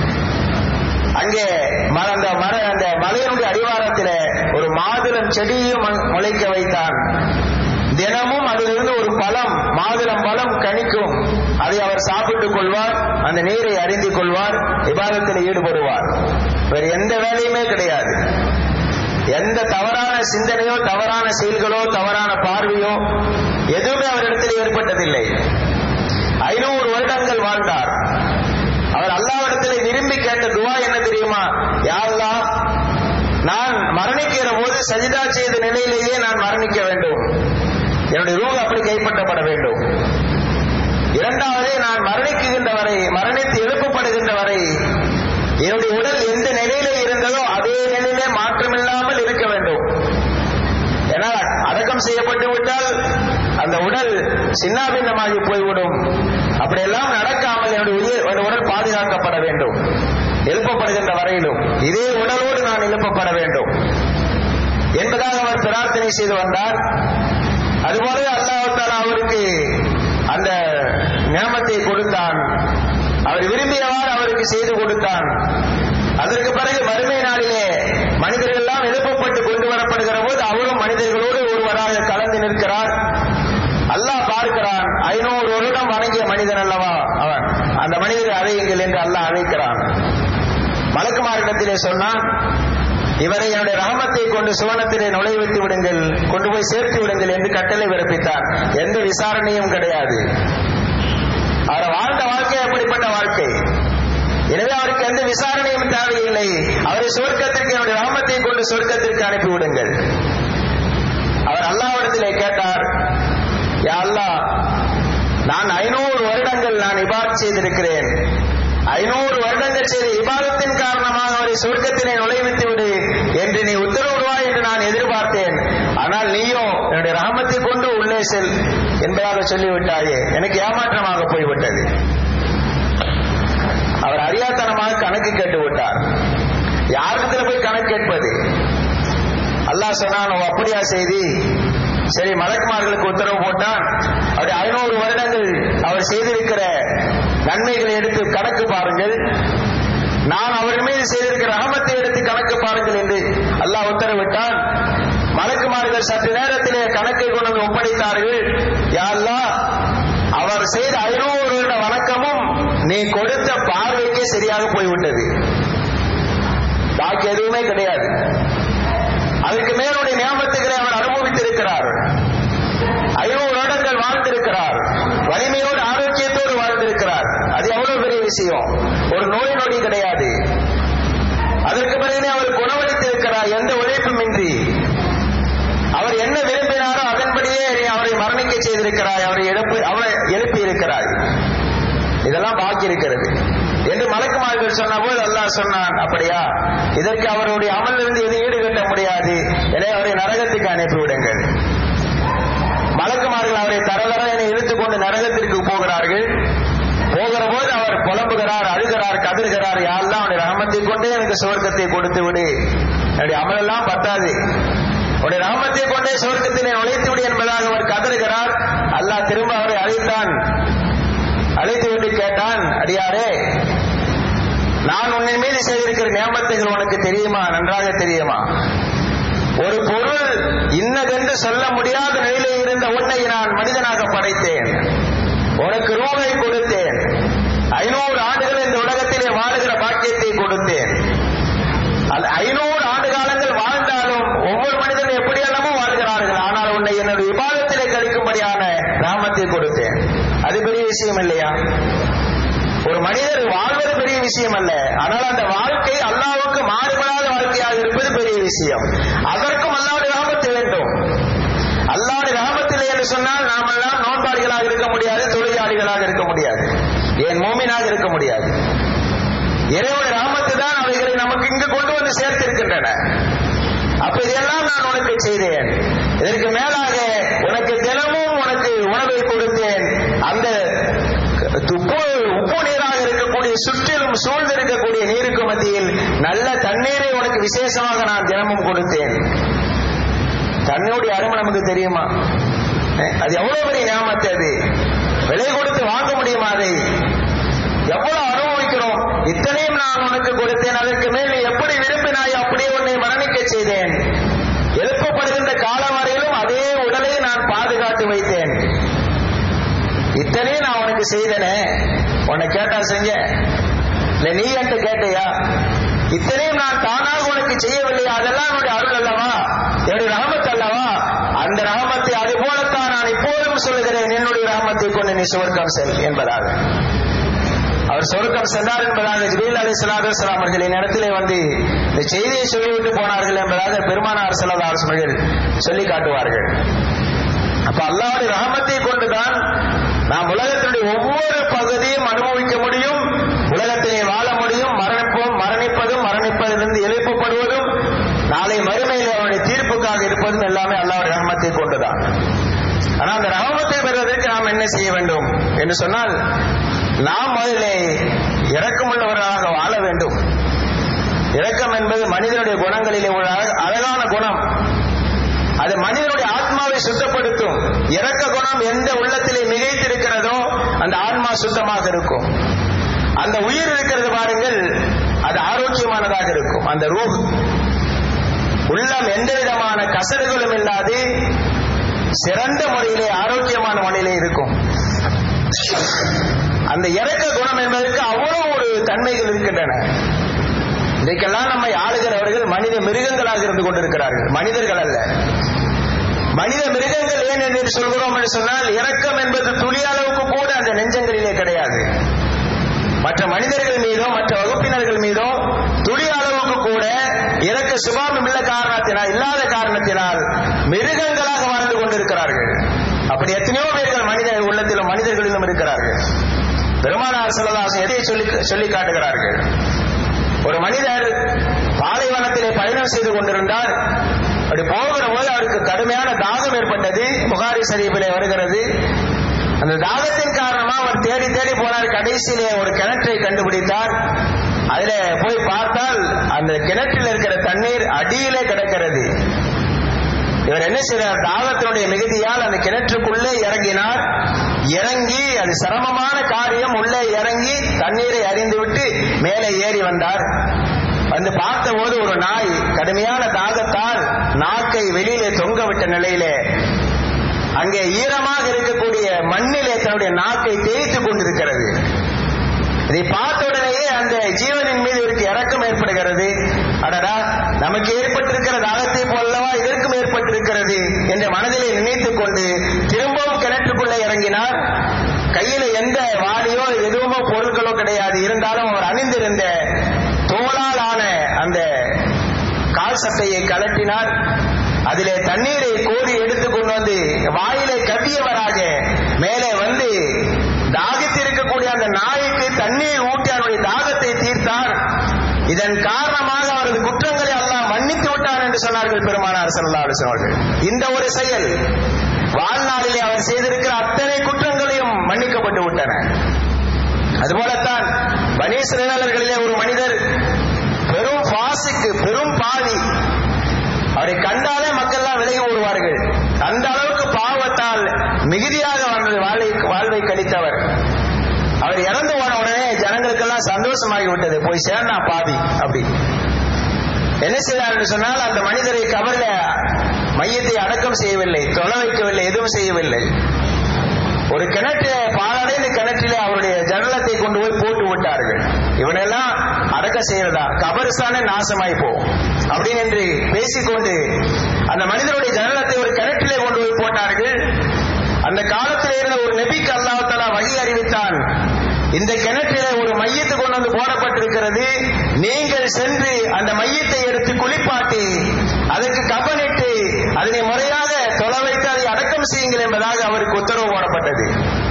அங்கே அந்த மர அந்த மலையினுடைய அடிவாரத்தில ஒரு மாதுளம் செடியும் முளைக்க வைத்தான் தினமும் அதிலிருந்து ஒரு பழம் மாதுளம் பழம் கணிக்கும் அதை அவர் சாப்பிட்டுக் கொள்வார் அந்த நீரை அறிந்து கொள்வார் விவாதத்தில் ஈடுபடுவார் வேறு எந்த வேலையுமே கிடையாது எந்த தவறான சிந்தனையோ தவறான செயல்களோ தவறான பார்வையோ எதுவுமே அவரிடத்தில் ஏற்பட்டதில்லை ஐநூறு வருடங்கள் வாழ்ந்தார் அவர் அல்லாவிடத்தில் விரும்பி கேட்ட துவா என்ன தெரியுமா யாருலா நான் மரணிக்கிற போது சஜிதா செய்த நிலையிலேயே நான் மரணிக்க வேண்டும் என்னுடைய ரூல் அப்படி கைப்பற்றப்பட வேண்டும் இரண்டாவது நான் மரணிக்குகின்ற வரை மரணித்து எழுப்பப்படுகின்ற வரை என்னுடைய உடல் எந்த நிலையில இருந்ததோ அதே நிலையிலே மாற்றமில்லாமல் இருக்க வேண்டும் ஏன்னா அடக்கம் செய்யப்பட்டு விட்டால் அந்த உடல் சின்னாபின்னமாகி போய்விடும் அப்படியெல்லாம் நடக்காமல் என்னுடைய உயிர் என்னுடைய உடல் பாதுகாக்கப்பட வேண்டும் எழுப்பப்படுகின்ற வரையிலும் இதே உடலோடு நான் எழுப்பப்பட வேண்டும் என்பதாக அவர் பிரார்த்தனை செய்து வந்தார் அதுபோல அல்லாஹால அவருக்கு அந்த ஞாபத்தை கொடுத்தான் அவர் விரும்பியவாறு அவருக்கு செய்து கொடுத்தான் அதற்கு பிறகு மறுமை நாளிலே மனிதர்கள் எல்லாம் எழுப்பப்பட்டு கொண்டு வரப்படுகிற போது அவரும் மனிதர்களோடு ஒருவராக கலந்து நிற்கிறார் அல்லாஹ் பார்க்கிறான் ஐநூறு வருடம் வணங்கிய மனிதன் அல்லவா அவன் அந்த மனிதரை அழையுங்கள் என்று அல்லாஹ் அழைக்கிறான் மலக்குமாரிடத்திலே சொன்னான் இவரை என்னுடைய ரகமத்தை கொண்டு சுவனத்திலே நுழைவித்து விடுங்கள் கொண்டு போய் சேர்த்து விடுங்கள் என்று கட்டளை பிறப்பித்தார் எந்த விசாரணையும் கிடையாது அவர் வாழ்ந்த வாழ்க்கை அப்படிப்பட்ட வாழ்க்கை எனவே அவருக்கு எந்த விசாரணையும் தேவையில்லை அவரை சொர்க்கத்திற்கு என்னுடைய ராமத்தை கொண்டு சொர்க்கத்திற்கு அனுப்பிவிடுங்கள் அவர் அல்லாவிடத்திலே கேட்டார் யா அல்லா நான் ஐநூறு வருடங்கள் நான் இபாத் செய்திருக்கிறேன் ஐநூறு வருடங்கள் செய்த இபாதத்தின் காரணமாக அவரை சொர்க்கத்தினை நுழைவித்து விடு என்று நீ உத்தரவிடுவாய் என்று நான் எதிர்பார்த்தேன் ஆனால் நீயோ என்னுடைய ராமத்தை கொண்டு உள்ளே செல் என்பதாக சொல்லிவிட்டாயே எனக்கு ஏமாற்றமாக போய்விட்டது அவர் அறியாத்தனமாக கணக்கு கேட்டு விட்டார் யாரிடத்துல போய் கணக்கு கேட்பது அல்லாஹ் சொன்னான் அப்படியா செய்தி சரி மலக்குமார்களுக்கு உத்தரவு போட்டான் அவருடைய ஐநூறு வருடங்கள் அவர் செய்திருக்கிற நன்மைகளை எடுத்து கணக்கு பாருங்கள் நான் அவர் மீது செய்திருக்கிற அகமத்தை எடுத்து கணக்கு பாருங்கள் என்று அல்லாஹ் உத்தரவிட்டான் மலக்குமார்கள் சற்று நேரத்திலே கணக்கை கொண்டு வந்து ஒப்படைத்தார்கள் யாழ்லா அவர் செய்த ஐநூறு வருட வணக்கமும் நீ கொடுத்த பார்வைக்கே சரியாக போய்விட்டது பாக்கி எதுவுமே கிடையாது அதற்கு மேலுடைய நியமத்துகளை அவர் அனுபவித்திருக்கிறார் ஐநூறு வருடங்கள் வாழ்ந்திருக்கிறார் வலிமையோடு ஆரோக்கியத்தோடு வாழ்ந்திருக்கிறார் அது எவ்வளவு பெரிய விஷயம் ஒரு நோய் நொடி கிடையாது அதற்கு பிறகு அவர் குணமளித்திருக்கிறார் எந்த உழைப்புமின்றி அவர் என்ன விரும்பினாரோ அதன்படியே நீ அவரை மரணிக்க செய்திருக்கிறாய் அவரை எழுப்பி அவரை எழுப்பி இருக்கிறாய் இதெல்லாம் பாக்கி இருக்கிறது என்று மலக்குமார்கள் சொன்ன போது அல்லாஹ் சொன்னான் அப்படியா இதற்கு அவருடைய அமலிருந்து எதுவும் ஈடுகட்ட முடியாது எனவே அவரை நரகத்துக்கு அனுப்பிவிடுங்கள் மலக்குமார்கள் அவரை தரதர என இழுத்துக் கொண்டு நரகத்திற்கு போகிறார்கள் போகிற போது அவர் புலம்புகிறார் அழுகிறார் கதறுகிறார் யாரெல்லாம் அவனுடைய ரகமத்தை கொண்டே எனக்கு சுவர்க்கத்தை கொடுத்து விடு என்னுடைய அமலெல்லாம் பத்தாது உடைய ரகமத்தை கொண்டே சுவர்க்கத்தினை நுழைத்து விடு என்பதாக அவர் கதறுகிறார் அல்லாஹ் திரும்ப அவரை அழைத்தான் அழைத்து விட்டு கேட்டான் அடியாரே நான் உன்னின் மீது செய்திருக்கிற நியமத்துகள் உனக்கு தெரியுமா நன்றாக தெரியுமா ஒரு பொருள் இன்னதென்று சொல்ல முடியாத நிலையிலே இருந்த உன்னை நான் மனிதனாக படைத்தேன் உனக்கு ரூபை கொடுத்தேன் ஐநூறு ஆண்டுகள் இந்த உலகத்திலே வாழுகிற பாக்கியத்தை கொடுத்தேன் அது ஐநூறு ஆண்டு காலங்கள் வாழ்ந்தாலும் ஒவ்வொரு மனிதனும் எப்படியெல்லாமோ வாழ்கிறார்கள் ஆனால் உன்னை என்னுடைய விவாதத்திலே கழிக்கும்படியான ராமத்தை கொடுத்தேன் அது பெரிய விஷயம் இல்லையா ஒரு மனிதர் வாழ்வது பெரிய விஷயம் அல்ல ஆனால் அந்த வாழ்க்கை அல்லாவுக்கு மாறுபடாத வாழ்க்கையாக இருப்பது பெரிய விஷயம் அதற்கும் அல்லாவுடைய ராமத்து வேண்டும் அல்லாவுடைய ராமத்தில்லை என்று சொன்னால் நாம் எல்லாம் நோன்பாளிகளாக இருக்க முடியாது தொழிலாளிகளாக இருக்க முடியாது ஏன் மோமினாக இருக்க முடியாது இறைவனுடைய ராமத்து தான் அவைகளை நமக்கு இங்கு கொண்டு வந்து சேர்த்திருக்கின்றன அப்ப இதெல்லாம் நான் உனக்கு செய்தேன் இதற்கு மேலாக உனக்கு தினமும் உனக்கு உணவை கொடுத்தேன் அந்த உப்பு உப்பு நீராக இருக்கக்கூடிய சுற்றிலும் சூழ்ந்திருக்கக்கூடிய நீருக்கு மத்தியில் நல்ல தண்ணீரை உனக்கு விசேஷமாக நான் தினமும் கொடுத்தேன் தண்ணியுடைய அருமை நமக்கு தெரியுமா அது எவ்வளவு பெரிய ஞாபகத்தை அது விலை கொடுத்து வாங்க முடியுமா அதை எவ்வளவு அனுபவிக்கிறோம் இத்தனையும் நான் உனக்கு கொடுத்தேன் அதற்கு மேல் நீ எப்படி விரும்பினாய் அப்படியே உன்னை மரணிக்க செய்தேன் எழுப்பப்படுகின்ற காலம் வரையிலும் அதே உடலை நான் பாதுகாத்து வைத்தேன் இத்தனையும் நான் உனக்கு செய்தனே உன்னை கேட்டா செஞ்ச இல்ல நீ என்று கேட்டையா இத்தனையும் நான் தானாக உனக்கு செய்யவில்லையா அதெல்லாம் என்னுடைய அருள் அல்லவா என்னுடைய ரகமத் அல்லவா அந்த ரகமத்தை அது போலத்தான் நான் இப்போதும் சொல்லுகிறேன் என்னுடைய ரகமத்தை கொண்டு நீ சுவர்க்கம் செல் என்பதாக அவர் சொர்க்கம் சென்றார் என்பதாக ஜிபீல் அலி சலாதலாம் அவர்களின் இடத்திலே வந்து இந்த செய்தியை சொல்லிவிட்டு போனார்கள் என்பதாக பெருமானார் செல்லதாரசர்கள் சொல்லி காட்டுவார்கள் அப்ப அல்லாவுடைய ரகமத்தை கொண்டுதான் நாம் உலகத்தினுடைய ஒவ்வொரு பகுதியும் அனுபவிக்க முடியும் உலகத்திலே வாழ முடியும் மரணிப்போம் மரணிப்பதும் மரணிப்பதிலிருந்து எழுப்பப்படுவதும் நாளை மறுமையில் அவருடைய தீர்ப்புக்காக இருப்பதும் எல்லாமே அல்லாவுடைய ரகமத்தை கொண்டுதான் ஆனா அந்த ரகமத்தை பெறுவதற்கு நாம் என்ன செய்ய வேண்டும் என்று சொன்னால் நாம் முதலே இரக்கமுள்ளவர்களாக வாழ வேண்டும் இரக்கம் என்பது மனிதனுடைய குணங்களிலே உள்ள அழகான குணம் அது மனிதனுடைய ஆத்மாவை சுத்தப்படுத்தும் இரக்க குணம் எந்த உள்ளத்திலே மிகைத்திருக்கிறதோ அந்த ஆத்மா சுத்தமாக இருக்கும் அந்த உயிர் இருக்கிறது பாருங்கள் அது ஆரோக்கியமானதாக இருக்கும் அந்த ரூஹ் உள்ளம் எந்த விதமான கசடுகளும் இல்லாது சிறந்த முறையிலே ஆரோக்கியமான முறையிலே இருக்கும் அந்த இறக்க குணம் என்பதற்கு அவ்வளவு ஒரு தன்மைகள் இருக்கின்றன இன்றைக்கெல்லாம் நம்மை ஆளுகிறவர்கள் மனித மிருகங்களாக இருந்து கொண்டிருக்கிறார்கள் மனிதர்கள் அல்ல மனித மிருகங்கள் ஏன் என்று சொல்கிறோம் என்று சொன்னால் இரக்கம் என்பது துளி அளவுக்கு கூட அந்த நெஞ்சங்களிலே கிடையாது மற்ற மனிதர்கள் மீதோ மற்ற வகுப்பினர்கள் மீதோ துளி அளவுக்கு கூட இறக்க சுபாவம் உள்ள காரணத்தினால் இல்லாத காரணத்தினால் மிருகங்களாக வாழ்ந்து கொண்டிருக்கிறார்கள் அப்படி எத்தனையோ பேர்கள் மனித உள்ளத்திலும் மனிதர்களிலும் இருக்கிறார்கள் பெருமானார் செல்லதாசன் எதை சொல்லி சொல்லி காட்டுகிறார்கள் ஒரு மனிதர் பாலைவனத்திலே பயணம் செய்து கொண்டிருந்தார் அப்படி போகிற போது அவருக்கு கடுமையான தாகம் ஏற்பட்டது புகாரி சரீபிலே வருகிறது அந்த தாகத்தின் காரணமா அவர் தேடி தேடி போனார் கடைசியிலே ஒரு கிணற்றை கண்டுபிடித்தார் அதிலே போய் பார்த்தால் அந்த கிணற்றில் இருக்கிற தண்ணீர் அடியிலே கிடக்கிறது இவர் என்ன செய்தார் தாகத்தினுடைய மிகுதியால் அந்த கிணற்றுக்குள்ளே இறங்கினார் இறங்கி அது சிரமமான காரியம் உள்ளே இறங்கி தண்ணீரை அறிந்துவிட்டு மேலே ஏறி வந்தார் வந்து பார்த்தபோது ஒரு நாய் கடுமையான தாகத்தால் நாக்கை வெளியிலே தொங்க விட்ட நிலையிலே அங்கே ஈரமாக இருக்கக்கூடிய மண்ணிலே தன்னுடைய நாக்கை தேய்த்துக் கொண்டிருக்கிறது இதை பார்த்த உடனேயே அந்த ஜீவனின் மீது இவருக்கு இறக்கம் ஏற்படுகிறது அட நமக்கு ஏற்பட்டிருக்கிற தாகத்தை போலவா இதற்கும் ஏற்பட்டிருக்கிறது என்று மனதிலே நினைத்துக் கொண்டு திரும்பவும் கிணற்றுக்குள்ளே இறங்கினார் கையில எந்த வாளியோ எதுவுமோ பொருட்களோ கிடையாது இருந்தாலும் அவர் அணிந்திருந்த தோளால் ஆன அந்த கால் சட்டையை கலட்டினார் அதிலே தண்ணீரை கோரி எடுத்து கொண்டு வந்து வாயிலை கவ்வியவராக மேலே வந்து தாகித்திருக்கக்கூடிய அந்த நாய்க்கு தண்ணீர் ஊட்டி அவருடைய தாகத்தை தீர்த்தார் இதன் காரணமாக அவரது குற்றங்களை அல்லாஹ் மன்னித்து விட்டார் என்று சொன்னார்கள் பெருமானார் ஸல்லல்லாஹு அலைஹி வஸல்லம் அவர்கள் இந்த ஒரு செயல் வாழ்நாளிலே அவர் செய்திருக்கிற அத்தனை குற்றங்களையும் மன்னிக்கப்பட்டு விட்டன அதுபோலத்தான் பனீஸ்வரர்களிலே ஒரு மனிதர் பெரும் பாசிக்கு பெரும் பாவி அவரை கண்டாலே மக்கள் எல்லாம் விலகி ஓடுவார்கள் அந்த அளவுக்கு பாவத்தால் மிகுதியாக வாழ்வை வாழ்வை வாழ்வை கழித்தவர் அவர் இறந்து போன உடனே ஜனங்களுக்கெல்லாம் சந்தோஷமாகி விட்டது போய் சேர்ந்தா பாவி அப்படி என்ன செய்தார் என்று சொன்னால் அந்த மனிதரை கவர்ல மையத்தை அடக்கம் செய்யவில்லை தொலை வைக்கவில்லை எதுவும் செய்யவில்லை ஒரு கிணற்று பாலடைந்த கிணற்றிலே அவருடைய ஜன்னலத்தை கொண்டு போய் போட்டு விட்டார்கள் இவனெல்லாம் அடக்க செய்யறதா கபரிஸ்தானே நாசமாய் போ அப்படின்னு என்று பேசிக்கொண்டு அந்த மனிதனுடைய ஜன்னலத்தை ஒரு கிணற்றிலே கொண்டு போய் போட்டார்கள் அந்த காலத்தில் இருந்த ஒரு நபிக்கு அல்லாஹாலா வழி அறிவித்தான் இந்த கிணற்றிலே ஒரு மையத்து கொண்டு வந்து போடப்பட்டிருக்கிறது நீங்கள் சென்று அந்த மையத்தை எடுத்து குளிப்பாட்டி அதற்கு கபனிட்டு அதனை முறையாக தொலை வைத்து அதை அடக்கம் செய்யுங்கள் என்பதாக அவருக்கு உத்தரவு போடப்பட்டது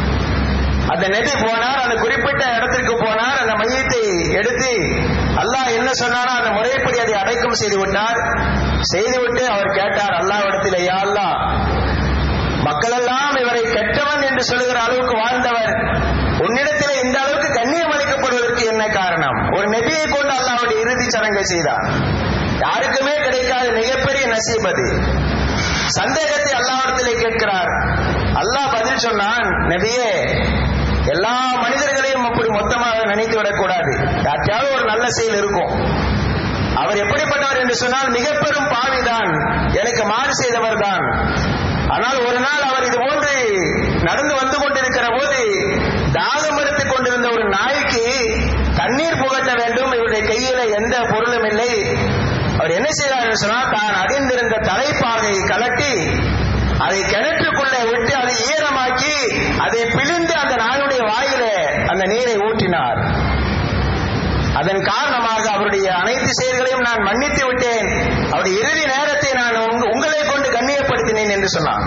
அந்த நபி போனார் அந்த குறிப்பிட்ட இடத்திற்கு போனார் அந்த மையத்தை எடுத்து அல்லாஹ் என்ன சொன்னாரோ அந்த முறைப்படி அதை அடக்கம் செய்து விட்டார் செய்துவிட்டு அவர் கேட்டார் அல்லாஹ் இடத்துல யா அல்லாஹ் மக்களெல்லாம் இவரை கெட்டவன் என்று சொல்லுகிற அளவுக்கு வாழ்ந்தவர் உன்னிடத்திலே இந்த அளவுக்கு கண்ணியம் அளிக்கப்படுவதற்கு என்ன காரணம் ஒரு நெபியை கொண்டு அல்லாவுடைய இறுதி சடங்கை செய்தார் யாருக்குமே கிடைக்காத மிகப்பெரிய நசீப் அது சந்தேகத்தை அல்லாவிடத்திலே கேட்கிறார் அல்லாஹ் பதில் சொன்னான் நபியே எல்லா மனிதர்களையும் அப்படி மொத்தமாக நினைத்து விடக்கூடாது யாருக்காவது ஒரு நல்ல செயல் இருக்கும் அவர் எப்படிப்பட்டவர் என்று சொன்னால் மிக பெரும் பாவிதான் எனக்கு மாறு செய்தவர் தான் ஆனால் ஒரு நாள் அவர் இது போன்று நடந்து வந்து கொண்டிருக்கிற போது தாகம் எடுத்துக் கொண்டிருந்த ஒரு நாய்க்கு தண்ணீர் புகட்ட வேண்டும் இவருடைய கையில எந்த பொருளும் இல்லை அவர் என்ன செய்தார் என்று சொன்னால் தான் அடைந்திருந்த தலைப்பாகை கலட்டி அதை கிணற்றுக்குள்ளே விட்டு அதை ஈரமாக்கி அதை பிழிந்து அந்த நாயுடைய வாயில அந்த நீரை ஊற்றினார் அதன் காரணமாக அவருடைய அனைத்து செயல்களையும் நான் மன்னித்து விட்டேன் அவருடைய இறுதி நேரத்தை நான் உங்களை கொண்டு கண்ணியப்படுத்தினேன் என்று சொன்னான்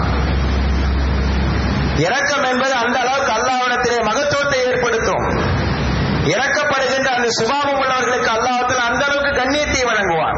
இரக்கம் என்பது அந்த அளவுக்கு அல்லாவிடத்திலே மகத்துவத்தை ஏற்படுத்தும் இறக்கப்படுகின்ற அந்த சுபாவம் உள்ளவர்களுக்கு அல்லாஹத்தில் அந்த அளவுக்கு கண்ணியத்தை வழங்குவான்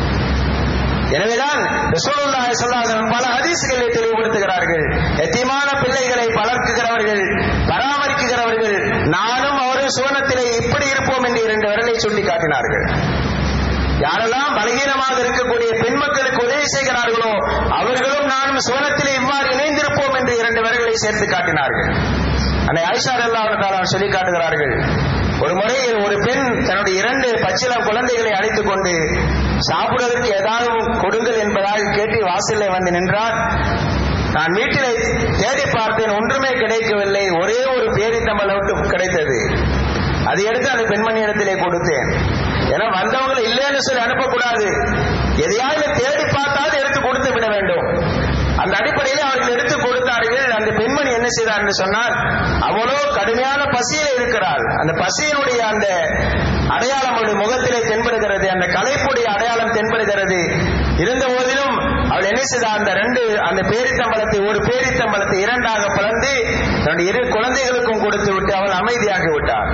எனவேதான் ரசூலுல்லாஹி ஸல்லல்லாஹு பல ஹதீஸ்களை தெளிவுபடுத்துகிறார்கள் எத்தியமான பிள்ளைகளை வளர்க்குகிறவர்கள் பராமரிக்குகிறவர்கள் நானும் அவரும் சுவனத்திலே இப்படி இருப்போம் என்று இரண்டு விரலை சுட்டி காட்டினார்கள் யாரெல்லாம் பலகீனமாக இருக்கக்கூடிய பெண் மக்களுக்கு உதவி செய்கிறார்களோ அவர்களும் நானும் சுவனத்திலே இவ்வாறு இணைந்திருப்போம் என்று இரண்டு விரல்களை சேர்த்து காட்டினார்கள் அன்னை ஆயிஷா அல்லாஹ் சொல்லி காட்டுகிறார்கள் ஒரு முறையில் ஒரு பெண் தன்னுடைய இரண்டு பச்சிலம் குழந்தைகளை அழைத்துக் கொண்டு சாப்பிடுவதற்கு ஏதாவது கொடுங்கள் என்பதாக கேட்டு வாசலில் வந்து நின்றார் நான் வீட்டிலே தேடி பார்த்தேன் ஒன்றுமே கிடைக்கவில்லை ஒரே ஒரு பேரித்தம்பல் மட்டும் கிடைத்தது அதை எடுத்து அந்த பெண்மணி இடத்திலே கொடுத்தேன் ஏன்னா வந்தவங்களை இல்லைன்னு சொல்லி அனுப்பக்கூடாது எதையாவது தேடி பார்த்தாது எடுத்து கொடுத்து விட வேண்டும் அந்த அடிப்படையில் அவர்கள் எடுத்து கொடுத்தார்கள் அந்த பெண்மணி என்ன செய்தார் என்று சொன்னால் அவ்வளோ கடுமையான பசியில் இருக்கிறாள் அந்த பசியினுடைய அந்த அடையாளம் அவளுடைய முகத்திலே தென்படுகிறது அந்த கலைப்புடைய அடையாளம் தென்படுகிறது இருந்த போதிலும் அவள் என்ன செய்தார் அந்த ரெண்டு அந்த பேரித்தம்பலத்தை ஒரு பேரித்தம்பலத்தை இரண்டாக பிளந்து தன்னுடைய இரு குழந்தைகளுக்கும் கொடுத்து விட்டு அவள் அமைதியாகி விட்டார்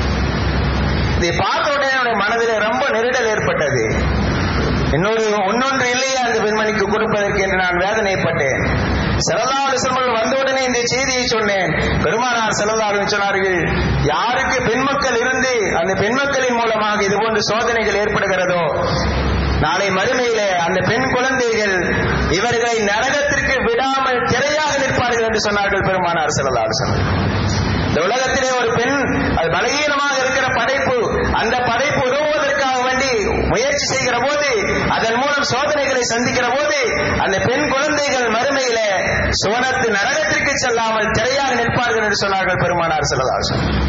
இதை பார்த்த உடனே அவனுடைய மனதிலே ரொம்ப நெருடல் ஏற்பட்டது இன்னொரு ஒன்னொன்று இல்லையே அந்த பெண்மணிக்கு கொடுப்பதற்கு என்று நான் வேதனைப்பட்டேன் செல்லல்லாடு செல்வர்கள் வந்தவுடனே இந்த செய்தியை சொன்னேன் பெருமானார் செல்லல்லாடு சொன்னார்கள் யாருக்கு பெண்மக்கள் இருந்து அந்த பெண்மக்களின் மூலமாக இது போன்ற சோதனைகள் ஏற்படுகிறதோ நாளை மறுமையிலே அந்த பெண் குழந்தைகள் இவர்களை நரகத்திற்கு விடாமல் திரையாக நிற்பார்கள் என்று சொன்னார்கள் பெருமானார் செல்லல்லாடு சொன்னார்கள் இந்த உலகத்திலே ஒரு பெண் அது பலகீனமாக இருக்கிற படைப்பு அந்த படைப்பு உதவுவதற்காக வேண்டி முயற்சி செய்கிற போது அதன் மூலம் சோதனைகளை சந்திக்கிற போது அந்த பெண் குழந்தைகள் மறுமையில சுவனத்து நரகத்திற்கு செல்லாமல் திரையாக நிற்பார்கள் என்று சொன்னார்கள் பெருமானார் செல்லதாசன்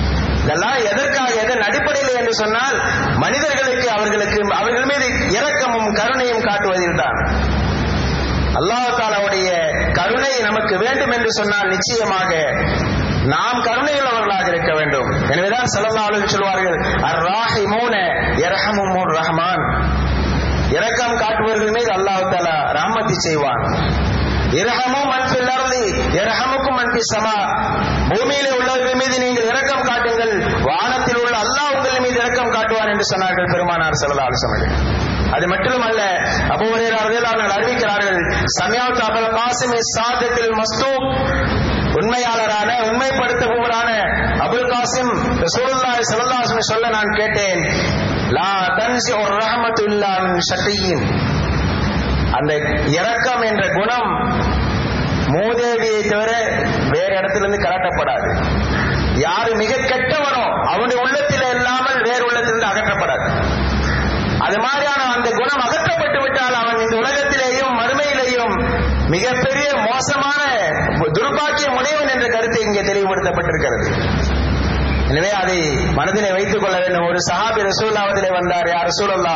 இதெல்லாம் எதற்காக எதன் அடிப்படையில் என்று சொன்னால் மனிதர்களுக்கு அவர்களுக்கு அவர்கள் மீது இரக்கமும் கருணையும் காட்டுவதில் தான் அல்லாஹாலாவுடைய கருணை நமக்கு வேண்டும் என்று சொன்னால் நிச்சயமாக நாம் கருணையுள்ளவர்களாக இருக்க வேண்டும் எனவேதான் செல்லல்லாலும் சொல்வார்கள் அர் ராஹிமூன இரஹமும் ரஹ்மான் இரக்கம் காட்டுபவர்கள் மீது அல்லாஹ் தாலா ரஹமத்தி செய்வான் இரஹமும் மன்பில் அருளி இரஹமுக்கும் மன்பி சமா பூமியிலே உள்ளவர்கள் மீது நீங்கள் இரக்கம் காட்டுங்கள் வானத்தில் உள்ள அல்லாஹ் உங்கள் மீது இரக்கம் காட்டுவான் என்று சொன்னார்கள் பெருமானார் செல்லல்லா அலுவலர்கள் அது மட்டுமல்ல அபுவரையர்கள் அறிவிக்கிறார்கள் சமயாத் அபல் காசிமி சாதத்தில் மஸ்தூப் உண்மையாளரான உண்மைப்படுத்துபவரான அபுல் காசிம் ரசூலுல்லாஹி ஸல்லல்லாஹு அலைஹி வஸல்லம் சொல்ல நான் கேட்டேன் லா தன்சி ஒரு ரஹமத்து இல்லா மின் ஷக்கியின் அந்த இரக்கம் என்ற குணம் மூதேவியை தவிர வேற இடத்திலிருந்து கலட்டப்படாது யாரு மிக கெட்டவனோ அவனுடைய உள்ளத்தில் இல்லாமல் வேறு உள்ளத்திலிருந்து அகற்றப்படாது அது மாதிரியான அந்த குணம் அகற்றப்பட்டு விட்டால் அவன் இந்த உலகத்திலேயும் மறுமையிலேயும் மிகப்பெரிய மோசமான துர்பாக்கிய முனைவன் என்ற கருத்து இங்கே தெளிவுபடுத்தப்பட்டிருக்கிறது எனவே அதை மனதிலே வைத்துக் கொள்ள வேண்டும் ஒரு சஹாபி ரசூல்லாவதிலே வந்தார் யார் ரசூலல்லா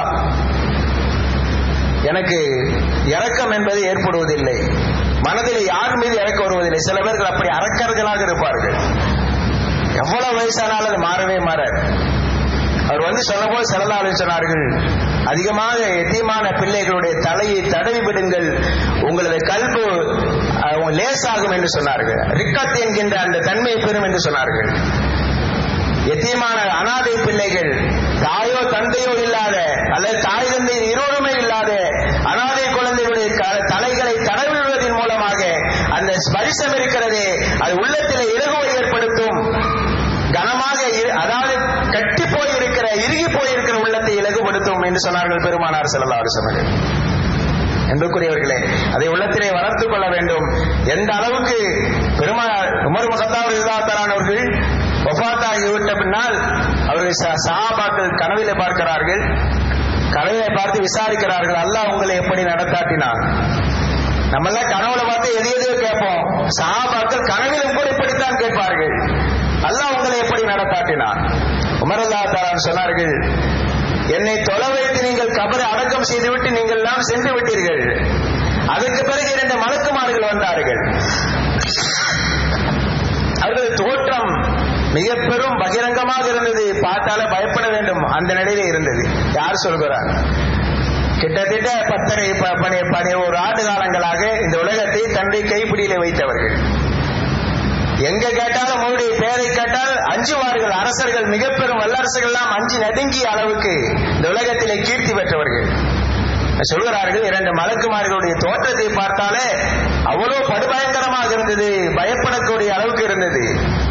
எனக்கு இரக்கம் என்பது ஏற்படுவதில்லை மனதில் யார் மீது இறக்க வருவதில்லை சில பேர்கள் அப்படி அரக்கர்களாக இருப்பார்கள் எவ்வளவு வயசானாலும் அது மாறவே மாறாது அவர் வந்து சொன்னபோது செல்லலாளு சொன்னார்கள் அதிகமாக எத்தியமான பிள்ளைகளுடைய தலையை தடவி விடுங்கள் உங்களது கல்பு லேசாகும் என்று சொன்னார்கள் ரிக்கத் என்கின்ற அந்த தன்மை பெறும் என்று சொன்னார்கள் எத்தியமான அனாதை பிள்ளைகள் தாயோ தந்தையோ இல்லாத அல்லது தாய் தந்தை இருவருமே இல்லாத அனாதை குழந்தைகளுடைய தலைகளை தடவிடுவதன் மூலமாக அந்த ஸ்பரிசம் இருக்கிறதே அது உள்ளத்திலே இலகுவை ஏற்படுத்தும் கனமாக அதாவது கட்டி போயிருக்கிற இறுகி போயிருக்கிற உள்ளத்தை இலகுபடுத்தும் என்று சொன்னார்கள் பெருமானார் செல்லலாறு சொன்னார்கள் என்புக்குரியவர்களே அதை உள்ளத்திலே வளர்த்துக் கொள்ள வேண்டும் எந்த அளவுக்கு பெருமானார் உமர் மகத்தாவர் இல்லாத்தாரானவர்கள் ஒஃபாத்தாகிவிட்ட பின்னால் அவர்கள் சஹாபாக்கள் கனவிலே பார்க்கிறார்கள் கனவிலே பார்த்து விசாரிக்கிறார்கள் அல்லாஹ் உங்களை எப்படி நடத்தாட்டினான் நம்ம எல்லாம் கனவுல பார்த்து எது எதையோ கேட்போம் சஹாபாக்கள் கனவிலும் கூட இப்படித்தான் கேட்பார்கள் அல்லாஹ் உங்களை எப்படி நடத்தாட்டினான் உமரல்லா தாரான் சொன்னார்கள் என்னை தொலை வைத்து நீங்கள் கபரை அடக்கம் செய்துவிட்டு நீங்கள் எல்லாம் சென்று விட்டீர்கள் அதற்கு பிறகு இரண்டு மலக்குமார்கள் வந்தார்கள் அவர்கள் தோற்றம் மிக பெரும் பகிரங்கமாக இருந்தது பார்த்தால பயப்பட வேண்டும் அந்த நிலையில இருந்தது யார் சொல்கிறார் கிட்டத்தட்ட பத்தரை பனி ஒரு ஆண்டு காலங்களாக இந்த உலகத்தை தன்னுடைய கைப்பிடியில வைத்தவர்கள் எங்க கேட்டாலும் உங்களுடைய பெயரை கேட்டால் அஞ்சுவார்கள் அரசர்கள் மிக பெரும் வல்லரசுகள் எல்லாம் அஞ்சு நடுங்கிய அளவுக்கு இந்த உலகத்திலே கீர்த்தி பெற்றவர்கள் சொல்கிறார்கள் இரண்டு மலக்குமார்களுடைய தோற்றத்தை பார்த்தாலே அவ்வளவு படுபயங்கரமாக இருந்தது பயப்படக்கூடிய அளவுக்கு இருந்தது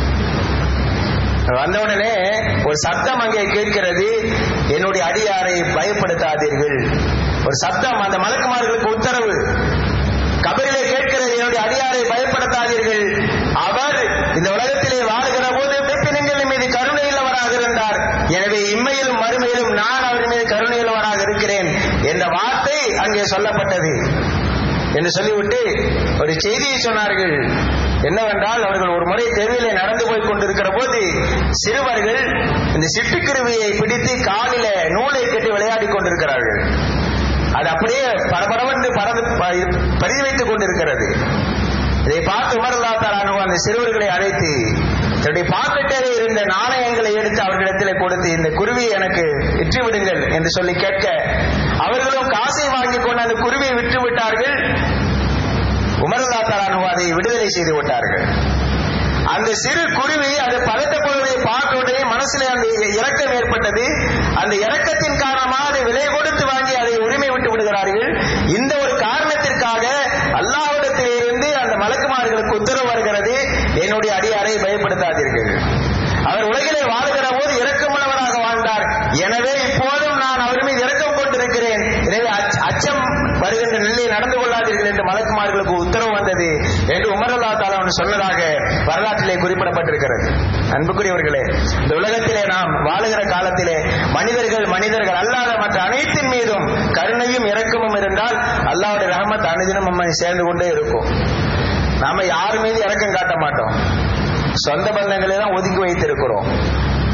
வந்தவுடனே ஒரு சத்தம் அங்கே கேட்கிறது என்னுடைய அடியாரை பயப்படுத்தாதீர்கள் ஒரு சத்தம் அந்த மலக்குமார்களுக்கு உத்தரவு கபரிலே கேட்கிறது என்னுடைய அடியாரை பயப்படுத்தாதீர்கள் அவர் இந்த உலகத்திலே வாழ்கிற போது பெப்பினங்கள் மீது கருணையுள்ளவராக இருந்தார் எனவே இம்மையிலும் மறுமையிலும் நான் அவர் மீது கருணையுள்ளவராக இருக்கிறேன் என்ற வார்த்தை அங்கே சொல்லப்பட்டது என்று சொல்லிவிட்டு ஒரு செய்தியை சொன்னார்கள் என்னவென்றால் அவர்கள் ஒரு முறை தெருவிலே நடந்து போய் கொண்டிருக்கிற போது சிறுவர்கள் இந்த சிட்டுக்குருவியை பிடித்து காலில நூலை கட்டி விளையாடி கொண்டிருக்கிறார்கள் அது அப்படியே பரபரவென்று பறந்து பரிதி வைத்துக் கொண்டிருக்கிறது இதை பார்த்து உமர்லாத்தாரானோ அந்த சிறுவர்களை அழைத்து தன்னுடைய பாக்கெட்டிலே இருந்த நாணயங்களை எடுத்து அவர்களிடத்தில் கொடுத்து இந்த குருவியை எனக்கு விற்று விடுங்கள் என்று சொல்லி கேட்க அவர்களும் காசை வாங்கி கொண்டு அந்த குருவியை விற்று விட்டார்கள் உமர்லாத்தாரானோ அதை விடுதலை செய்து விட்டார்கள் அந்த சிறு குருவி அது பதட்டப்படுவதை பார்த்த உடனே மனசுல அந்த இறக்கம் ஏற்பட்டது அந்த இறக்கத்தின் காரணமாக அதை விலை கொடுத்து வாங்கி அதை உரிமை விட்டு விடுகிறார்கள் இந்த ஒரு காரணத்திற்காக அல்லாவிடத்தில் இருந்து அந்த மலக்குமார்களுக்கு உத்தரவு வருகிறது என்னுடைய அடியாரை பயப்படுத்தாதீர்கள் அவர் உலகிலே வாழ்கிற போது இறக்கமுள்ளவராக வாழ்ந்தார் எனவே இப்போதும் நான் அவர் மீது இறக்கம் கொண்டிருக்கிறேன் எனவே அச்சம் வருகின்ற நிலையை நடந்து கொள்ளாதீர்கள் என்று மலக்குமார்களுக்கு உத்தரவு வந்தது என்று உமரல்லா தாலா சொன்னதாக வரலாற்றிலே குறிப்பிடப்பட்டிருக்கிறது அன்புக்குரியவர்களே இந்த உலகத்திலே நாம் வாழுகிற காலத்திலே மனிதர்கள் மனிதர்கள் அல்லாத மற்ற அனைத்தின் மீதும் கருணையும் இரக்கமும் இருந்தால் அல்லாவுடைய ரஹமத் அனுதினம் நம்மை சேர்ந்து கொண்டே இருக்கும் நாம யார் மீது இறக்கம் காட்ட மாட்டோம் சொந்த பந்தங்களை தான் ஒதுக்கி வைத்திருக்கிறோம்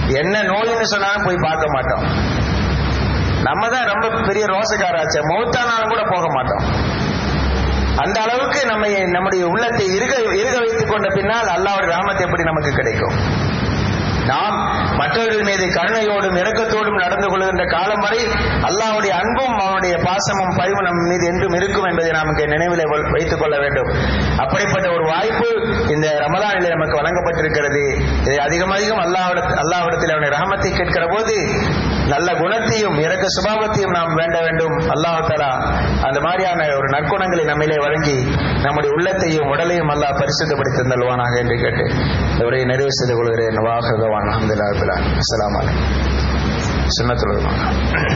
என்ன நோயின்னு சொன்னாலும் போய் பார்க்க மாட்டோம் நம்ம தான் ரொம்ப பெரிய ரோசக்காராச்ச மௌத்தானாலும் கூட போக மாட்டோம் அந்த அளவுக்கு நம்ம நம்முடைய உள்ளத்தை இருக இருக வைத்துக் கொண்ட பின்னால் அல்லாவுடைய ராமத்தை எப்படி நமக்கு கிடைக்கும் நாம் மற்றவர்கள் மீது கருணையோடும் இரக்கத்தோடும் நடந்து கொள்கின்ற காலம் வரை அல்லாவுடைய அன்பும் அவனுடைய பாசமும் பரிவு நம் மீது என்றும் இருக்கும் என்பதை நாம் இங்கே நினைவில் வைத்துக் கொள்ள வேண்டும் அப்படிப்பட்ட ஒரு வாய்ப்பு இந்த ரமதானிலே நமக்கு வழங்கப்பட்டிருக்கிறது இதை அதிகம் அதிகம் அல்லாவிட அல்லாவிடத்தில் அவனுடைய ரஹமத்தை கேட்கிற போது நல்ல குணத்தையும் இறக்க சுபாவத்தையும் நாம் வேண்ட வேண்டும் அல்லாஹாலா அந்த மாதிரியான ஒரு நற்குணங்களை நம்மிலே வழங்கி நம்முடைய உள்ளத்தையும் உடலையும் அல்லாஹ் பரிசுத்தப்படுத்தி தந்தல்வானாக என்று கேட்டு இந்த உரையை நிறைவு செய்து கொள்கிறேன் வாகவான் அஹமதுல்லா அஸ்லாம் வலைக்கம் சுண்ணத்துல்